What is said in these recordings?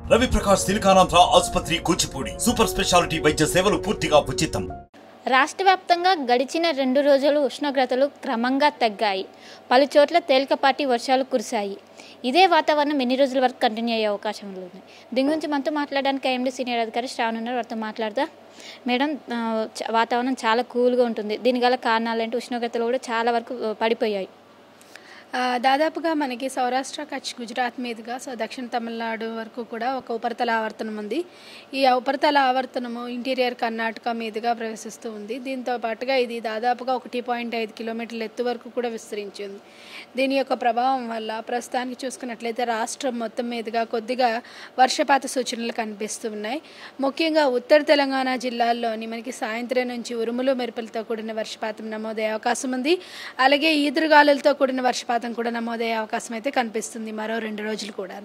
రవి ప్రకాష్ సిలికానాంధ్ర ఆసుపత్రి Kuchipudi super speciality వైద్య సేవలు పూర్తిగా ఉచితం రాష్ట్ర వ్యాప్తంగా గడిచిన రెండు రోజులు ఉష్ణోగ్రతలు క్రమంగా తగ్గాయి పలు చోట్ల తేలికపాటి వర్షాలు కురిశాయి ఇదే వాతావరణం ఎన్ని రోజుల వరకు కంటిన్యూ అయ్యే అవకాశం ఉంది దీని గురించి మనతో మాట్లాడడానికి ఐఎండీ సీనియర్ అధికారి శ్రావణ్ ఉన్నారు వారితో మాట్లాడదా మేడం ఆ, చ- వాతావరణం చాలా కూల్గా ఉంటుంది దీని గల కారణాలు ఏంటి ఉష్ణోగ్రతలు కూడా చాలా వరకు ఆ, పడిపోయాయి ఆ, దాదాపుగా మనకి సౌరాష్ట్ర కచ్ గుజరాత్ మీదుగా సో దక్షిణ తమిళనాడు వరకు కూడా ఒక ఉపరితల ఆవర్తనం ఉంది ఈ ఉపరితల ఆవర్తనము ఇంటీరియర్ కర్ణాటక మీదుగా ప్రవేశిస్తూ ఉంది దీంతో పాటుగా ఇది దాదాపుగా ఒకటి పాయింట్ ఐదు కిలోమీటర్ల ఎత్తు వరకు కూడా విస్తరించింది దీని యొక్క ప్రభావం వల్ల ప్రస్తుతానికి చూసుకున్నట్లయితే రాష్ట్రం మొత్తం మీదుగా కొద్దిగా వర్షపాత సూచనలు కనిపిస్తూ ఉన్నాయి ముఖ్యంగా ఉత్తర తెలంగాణ జిల్లాల్లోని మనకి సాయంత్రం నుంచి ఉరుములు మెరుపులతో కూడిన వర్షపాతం నమోదయ్యే అవకాశం ఉంది అలాగే ఈదురుగాలులతో కూడిన వర్షపాతం కూడా నమోదయ్యే అవకాశం అయితే కనిపిస్తుంది మరో రెండు రోజులు కూడా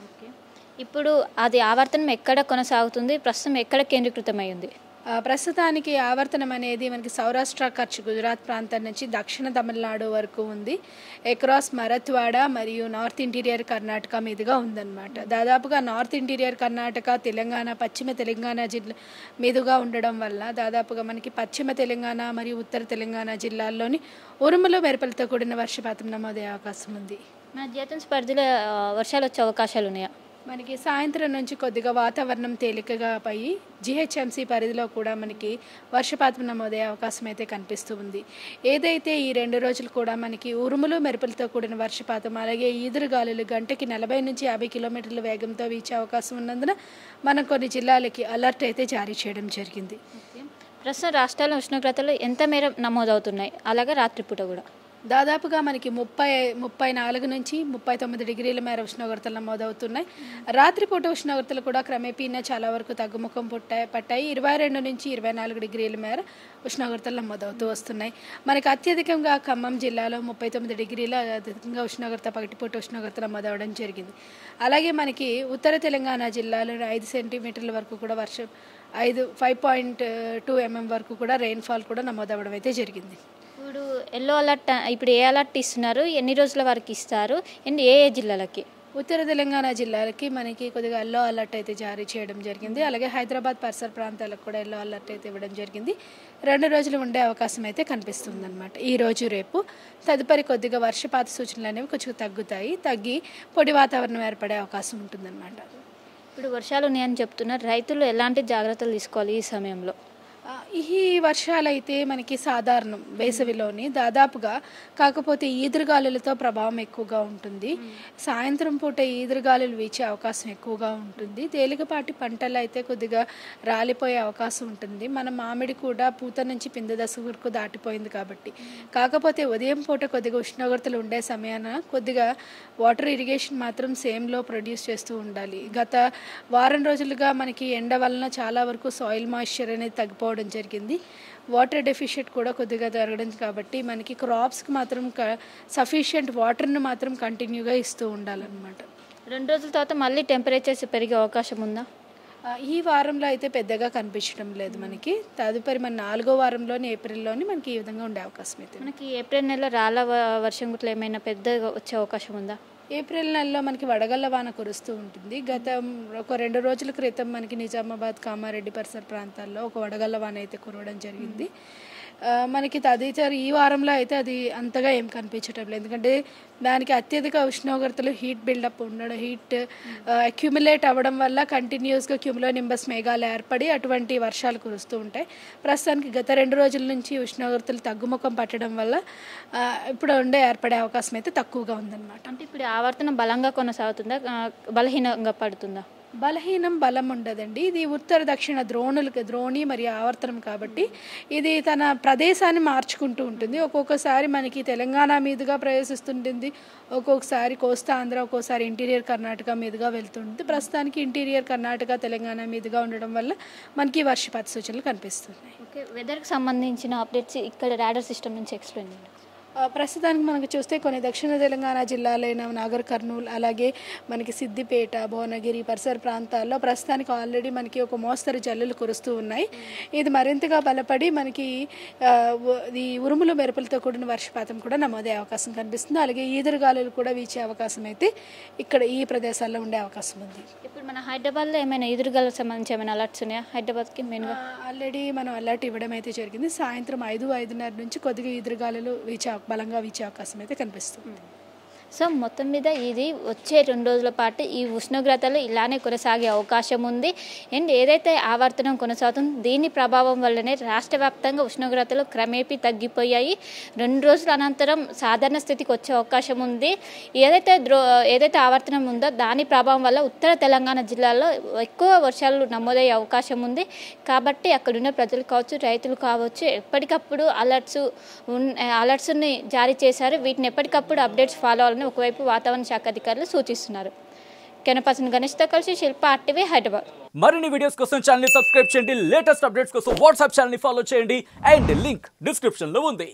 ఇప్పుడు అది ఆవర్తనం ఎక్కడ కొనసాగుతుంది ప్రస్తుతం ఎక్కడ కేంద్రీకృతమై ఉంది ప్రస్తుతానికి ఆవర్తనం అనేది మనకి సౌరాష్ట్ర కచ్ గుజరాత్ ప్రాంతం నుంచి దక్షిణ తమిళనాడు వరకు ఉంది ఎక్రాస్ మరత్వాడ మరియు నార్త్ ఇంటీరియర్ కర్ణాటక మీదుగా ఉందన్నమాట దాదాపుగా నార్త్ ఇంటీరియర్ కర్ణాటక తెలంగాణ పశ్చిమ తెలంగాణ జిల్లా మీదుగా ఉండడం వల్ల దాదాపుగా మనకి పశ్చిమ తెలంగాణ మరియు ఉత్తర తెలంగాణ జిల్లాల్లోని ఉరుములు మెరుపులతో కూడిన వర్షపాతం నమోదయ్యే అవకాశం ఉంది మన జీతం పరిధిలో ఆ, వర్షాలు వచ్చే అవకాశాలు ఉన్నాయా మనకి సాయంత్రం నుంచి కొద్దిగా వాతావరణం తేలికగా పోయి జిహెచ్ఎంసీ పరిధిలో కూడా మనకి వర్షపాతం నమోదయ్యే అవకాశం అయితే కనిపిస్తూ ఉంది ఏదైతే ఈ రెండు రోజులు కూడా మనకి ఉరుములు మెరుపులతో కూడిన వర్షపాతం అలాగే ఈదురుగాలులు గంటకి నలభై నుంచి యాభై కిలోమీటర్ల వేగంతో వీచే అవకాశం ఉన్నందున మనం కొన్ని జిల్లాలకి అలర్ట్ అయితే జారీ చేయడం జరిగింది ప్రస్తుతం రాష్ట్రాల ఉష్ణోగ్రతలు ఎంత మేర నమోదవుతున్నాయి అలాగే రాత్రిపూట కూడా దాదాపుగా మనకి ముప్పై ముప్పై నాలుగు నుంచి ముప్పై తొమ్మిది డిగ్రీల మేర ఉష్ణోగ్రతలు నమోదవుతున్నాయి రాత్రిపూట ఉష్ణోగ్రతలు కూడా క్రమేపీనా చాలా వరకు తగ్గుముఖం పుట్టాయి పట్టాయి ఇరవై రెండు నుంచి ఇరవై నాలుగు డిగ్రీల మేర ఉష్ణోగ్రతలు నమోదవుతూ వస్తున్నాయి మనకి అత్యధికంగా ఖమ్మం జిల్లాలో ముప్పై తొమ్మిది డిగ్రీల అధికంగా ఉష్ణోగ్రత పగటిపూట ఉష్ణోగ్రత నమోదవడం జరిగింది అలాగే మనకి ఉత్తర తెలంగాణ జిల్లాలో ఐదు సెంటీమీటర్ల వరకు కూడా వర్షం ఐదు ఫైవ్ పాయింట్ టూ ఎంఎం వరకు కూడా రెయిన్ఫాల్ కూడా నమోదవడం అయితే జరిగింది ఇప్పుడు ఎల్లో అలర్ట్ ఇప్పుడు ఏ అలర్ట్ ఇస్తున్నారు ఎన్ని రోజుల వరకు ఇస్తారు అండ్ ఏ ఏ జిల్లాలకి ఉత్తర తెలంగాణ జిల్లాలకి మనకి కొద్దిగా ఎల్లో అలర్ట్ అయితే జారీ చేయడం జరిగింది అలాగే హైదరాబాద్ పరిసర ప్రాంతాలకు కూడా ఎల్లో అలర్ట్ అయితే ఇవ్వడం జరిగింది రెండు రోజులు ఉండే అవకాశం అయితే కనిపిస్తుంది అనమాట ఈ రోజు రేపు తదుపరి కొద్దిగా వర్షపాత సూచనలు అనేవి కొంచెం తగ్గుతాయి తగ్గి పొడి వాతావరణం ఏర్పడే అవకాశం ఉంటుందన్నమాట ఇప్పుడు వర్షాలు ఉన్నాయని చెప్తున్నారు రైతులు ఎలాంటి జాగ్రత్తలు తీసుకోవాలి ఈ సమయంలో ఆ, ఈ వర్షాలు అయితే మనకి సాధారణం వేసవిలోని దాదాపుగా కాకపోతే ఈదురుగాలులతో ప్రభావం ఎక్కువగా ఉంటుంది సాయంత్రం పూట ఈదురుగాలులు వీచే అవకాశం ఎక్కువగా ఉంటుంది తేలికపాటి పంటలు అయితే కొద్దిగా రాలిపోయే అవకాశం ఉంటుంది మన మామిడి కూడా పూత నుంచి పింద దశ వరకు దాటిపోయింది కాబట్టి కాకపోతే ఉదయం పూట కొద్దిగా ఉష్ణోగ్రతలు ఉండే సమయాన కొద్దిగా వాటర్ ఇరిగేషన్ మాత్రం సేమ్లో ప్రొడ్యూస్ చేస్తూ ఉండాలి గత వారం రోజులుగా మనకి ఎండ వలన చాలా వరకు సాయిల్ మాయిశ్చర్ అనేది తగ్గిపోవడం జరిగింది వాటర్ డెఫిషియట్ కూడా కొద్దిగా జరగడం కాబట్టి మనకి క్రాప్స్కి మాత్రం సఫిషియంట్ వాటర్ని మాత్రం కంటిన్యూగా ఇస్తూ ఉండాలన్నమాట రెండు రోజుల తర్వాత మళ్ళీ టెంపరేచర్స్ పెరిగే అవకాశం ఉందా ఆ, ఈ వారంలో అయితే పెద్దగా కనిపించడం లేదు మనకి తదుపరి మన నాలుగో వారంలోని ఏప్రిల్లోని మనకి ఈ విధంగా ఉండే అవకాశం అయితే ఉంది. మనకి ఏప్రిల్ నెలలో రాళ్ళ వ- వర్షం గుట్ల ఏమైనా పెద్దగా వచ్చే అవకాశం ఉందా ఏప్రిల్ నెలలో మనకి వడగళ్ళ వాన కురుస్తూ ఉంటుంది గత ఒక రెండు రోజుల క్రితం మనకి నిజామాబాద్ కామారెడ్డి పరిసర ప్రాంతాల్లో ఒక వడగళ్ళ వాన అయితే కురవడం జరిగింది ఆ, మనకి తదితర ఈ వారంలో అయితే అది అంతగా ఏం కనిపించటం లేదు ఎందుకంటే దానికి అత్యధిక ఉష్ణోగ్రతలు హీట్ బిల్డప్ ఉండడం హీట్ అక్యుములేట్ అవ్వడం వల్ల కంటిన్యూస్గా క్యూములో నింబస్ మేఘాలు ఏర్పడి అటువంటి వర్షాలు కురుస్తూ ఉంటాయి ప్రస్తుతానికి గత రెండు రోజుల నుంచి ఉష్ణోగ్రతలు తగ్గుముఖం పట్టడం వల్ల ఆ, ఇప్పుడు ఉండే ఏర్పడే అవకాశం అయితే తక్కువగా ఉందన్నమాట అంటే ఇప్పుడు ఈ ఆవర్తనం బలంగా కొనసాగుతుందా ఆ, బలహీనంగా పడుతుందా బలహీనం బలం ఉండదండి ఇది ఉత్తర దక్షిణ ద్రోణులకి ద్రోణి మరియు ఆవర్తనం కాబట్టి ఇది తన ప్రదేశాన్ని మార్చుకుంటూ ఉంటుంది ఒక్కొక్కసారి మనకి తెలంగాణ మీదుగా ప్రవేశిస్తుంటుంది ఒక్కొక్కసారి కోస్తా ఆంధ్ర ఒక్కొక్కసారి ఇంటీరియర్ కర్ణాటక మీదుగా వెళ్తుంది ప్రస్తుతానికి ఇంటీరియర్ కర్ణాటక తెలంగాణ మీదుగా ఉండడం వల్ల మనకి వర్షపాత సూచనలు కనిపిస్తున్నాయి ఓకే వెదర్కి సంబంధించిన అప్డేట్స్ ఇక్కడ రాడర్ సిస్టమ్ నుంచి ఎక్స్ప్లెయిన్ చేయండి ఆ, ప్రస్తుతానికి మనకు చూస్తే కొన్ని దక్షిణ తెలంగాణ జిల్లాలైన నాగర్ కర్నూలు అలాగే మనకి సిద్దిపేట భువనగిరి పరిసర ప్రాంతాల్లో ప్రస్తుతానికి ఆల్రెడీ మనకి ఒక మోస్తరు జల్లులు కురుస్తూ ఉన్నాయి ఇది మరింతగా బలపడి మనకి ఆ, ఉ- ఈ ఉరుములు మెరుపులతో కూడిన వర్షపాతం కూడా నమోదయ్యే అవకాశం కనిపిస్తుంది అలాగే ఈదురుగాలులు కూడా వీచే అవకాశం అయితే ఇక్కడ ఈ ప్రదేశాల్లో ఉండే అవకాశం ఉంది ఇప్పుడు మన హైదరాబాద్లో ఏమైనా ఎదురుగాలకు సంబంధించి ఏమైనా అలర్ట్స్ ఉన్నాయా హైదరాబాద్కి మెయిన్గా ఆల్రెడీ మనం అలర్ట్ ఇవ్వడం అయితే జరిగింది సాయంత్రం ఐదు ఐదున్నర నుంచి కొద్దిగా ఈదురుగాలులు వీచే అవ- బలంగా వీచే అవకాశం అయితే కనిపిస్తుంది సో మొత్తం మీద ఇది వచ్చే రెండు రోజుల పాటు ఈ ఉష్ణోగ్రతలు ఇలానే కొనసాగే అవకాశం ఉంది అండ్ ఏదైతే ఆవర్తనం కొనసాగుతుందో దీని ప్రభావం వల్లనే రాష్ట్ర వ్యాప్తంగా ఉష్ణోగ్రతలు క్రమేపీ తగ్గిపోయాయి రెండు రోజుల అనంతరం సాధారణ స్థితికి వచ్చే అవకాశం ఉంది ఏదైతే ద్రో ఏదైతే ఆవర్తనం ఉందో దాని ప్రభావం వల్ల ఉత్తర తెలంగాణ జిల్లాల్లో ఎక్కువ వర్షాలు నమోదయ్యే అవకాశం ఉంది కాబట్టి అక్కడున్న ప్రజలు కావచ్చు రైతులు కావచ్చు ఎప్పటికప్పుడు అలర్ట్స్ ఉన్ అలర్ట్స్ని జారీ చేశారు వీటిని ఎప్పటికప్పుడు అప్డేట్స్ ఫాలో అవ్వాలని ఒకవైపు వాతావరణ శాఖ అధికారులు సూచిస్తున్నారు కెనపర్సన్ గణేష్తో కలిసి శిల్ప ఆర్టీవీ హైదరాబాద్ మరిన్ని వీడియోస్ కోసం ఛానల్ ని సబ్స్క్రైబ్ చేయండి లేటెస్ట్ అప్డేట్స్ కోసం వాట్సాప్ ఛానల్ ని ఫాలో చేయండి అండ్ లింక్ డిస్క్రిప్షన్ లో ఉంది